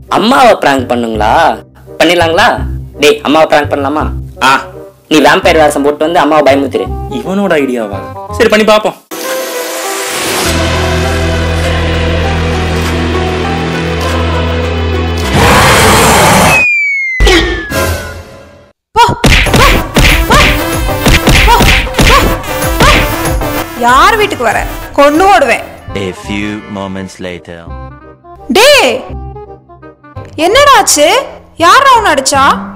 அம்மாவை பிராங்க் பண்ணுங்களா பண்ணிடலாங்களா டேய் அம்மாவை பிராங்க் பண்ணலாமா ஆ நீ வேம்பயர் வேஷம் போட்டு வந்து அம்மாவை பயமுத்துரு இவனோட ஐடியாவா சரி பண்ணி பார்ப்போம் யார் வீட்டுக்கு வர கொண்டு ஓடுவேன் A few moments later. டே என்னடா ஆச்சு யார் அவன் அடிச்சா